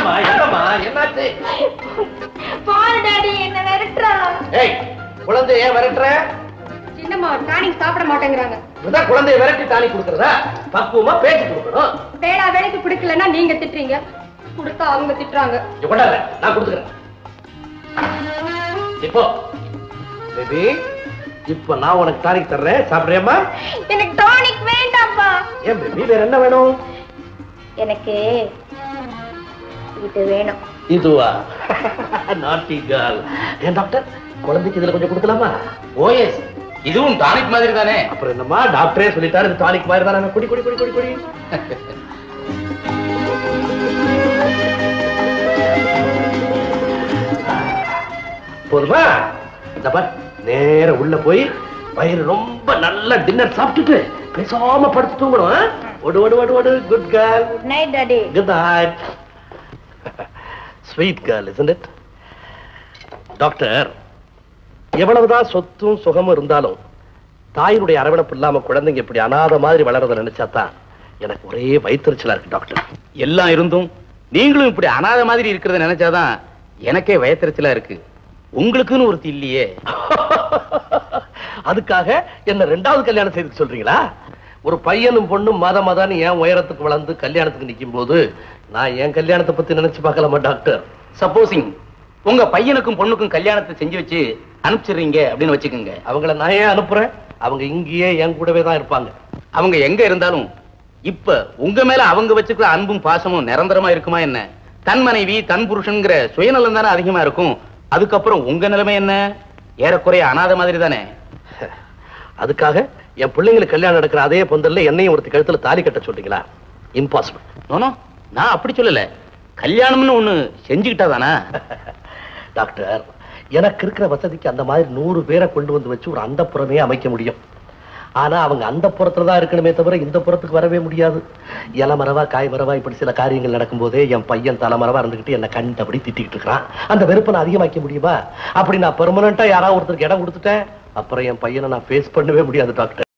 என்னம்மா என்னம்மா என்னாச்சு பாரு டாடி என்ன விரட்டுறான் ஏய் குழந்தைய விரட்டுற சின்னம்மா டானிக் சாப்பிட மாட்டேங்கிறாங்க இதான் குழந்தைய விரட்டி தாலி கொடுக்கறதா பக்குவமா பேச்சு கொடுக்கணும் வேளா வேலைக்கு பிடிக்கலன்னா நீங்க திட்டுறீங்க கொடுத்தா அவங்க திட்டுறாங்க இங்க கொண்டாடுற நான் கொடுத்துக்கிறேன் இப்போ பேபி இப்போ நான் உனக்கு டானிக் தர்றேன் சாப்பிடுறியம்மா எனக்கு டானிக் வேண்டாம்ப்பா ஏன் பேபி வேற என்ன வேணும் எனக்கு இது வேணும் இதுவா நாட்டி கேர்ள் ஏன் டாக்டர் குழந்தைக்கு இதுல கொஞ்சம் கொடுக்கலாமா ஓஎஸ் இதுவும் டானிக் மாதிரி தானே அப்புறம் என்னம்மா டாக்டரே சொல்லிட்டாரு இது டானிக் மாதிரி தானே குடி குடி குடி குடி குடி போதுமா இந்த பார் நேர உள்ள போய் வயிறு ரொம்ப நல்ல டின்னர் சாப்பிட்டுட்டு பேசாம படுத்து தூங்கணும் ஆ? ஓடு ஓடு ஓடு ஓடு good girl good night daddy Good night. Sweet girl, isn't it? Doctor எவ்வளவுதான் சொத்தும் சுகமும் இருந்தாலும் தாயினுடைய அரவணைப்பு இல்லாம குழந்தைங்க இப்படி அனாதை மாதிரி வளரத நினைச்சாதான் எனக்கு ஒரே வயிற்றுச்சலா இருக்கு டாக்டர் எல்லாம் இருந்தும் நீங்களும் இப்படி அனாத மாதிரி இருக்கிறத நினைச்சாதான் எனக்கே வயத்திரச்சலா இருக்கு உங்களுக்குன்னு ஒருத்தி இல்லையே அதுக்காக என்ன ரெண்டாவது கல்யாணம் செய்து சொல்றீங்களா ஒரு பையனும் பொண்ணும் மத மதான்னு என் உயரத்துக்கு வளர்ந்து கல்யாணத்துக்கு நிக்கும் போது நான் என் கல்யாணத்தை பத்தி நினைச்சு பார்க்கலாமா டாக்டர் சப்போசிங் உங்க பையனுக்கும் பொண்ணுக்கும் கல்யாணத்தை செஞ்சு வச்சு அனுப்பிச்சிடுறீங்க அப்படின்னு வச்சுக்கோங்க அவங்கள நான் ஏன் அனுப்புறேன் அவங்க இங்கேயே என் கூடவே தான் இருப்பாங்க அவங்க எங்க இருந்தாலும் இப்ப உங்க மேல அவங்க வச்சுக்கிற அன்பும் பாசமும் நிரந்தரமா இருக்குமா என்ன தன் மனைவி தன் புருஷன்ங்கிற சுயநலம் தானே அதிகமா இருக்கும் அதுக்கப்புறம் உங்க நிலைமை என்ன ஏறக்குறைய அனாதை மாதிரி தானே அதுக்காக என் பிள்ளைங்களுக்கு கல்யாணம் நடக்கிற அதே பந்தல்ல என்னையும் ஒருத்தி கழுத்துல தாலி கட்ட சொல்றீங்களா இம்பாசிபிள் நோனோ நான் அப்படி சொல்லல கல்யாணம்னு ஒண்ணு செஞ்சுக்கிட்டா தானே டாக்டர் எனக்கு இருக்கிற வசதிக்கு அந்த மாதிரி நூறு பேரை கொண்டு வந்து வச்சு ஒரு அந்த புறமே அமைக்க முடியும் ஆனா அவங்க அந்த புறத்துல தான் இருக்கணுமே தவிர இந்த புறத்துக்கு வரவே முடியாது இலை மரவா காய் மரவா இப்படி சில காரியங்கள் நடக்கும்போதே என் பையன் தலைமரவா இருந்துகிட்டு என்ன கண்டபடி திட்டிக்கிட்டு இருக்கிறான் அந்த வெறுப்பை நான் அதிகமாக்க முடியுமா அப்படி நான் பெர்மனண்டா யாராவது ஒருத்தருக்கு இடம் கொடுத்துட்டேன் அப்புறம் என் பையனை நான் ஃபேஸ் பண்ணவே முடியாது டாக்டர்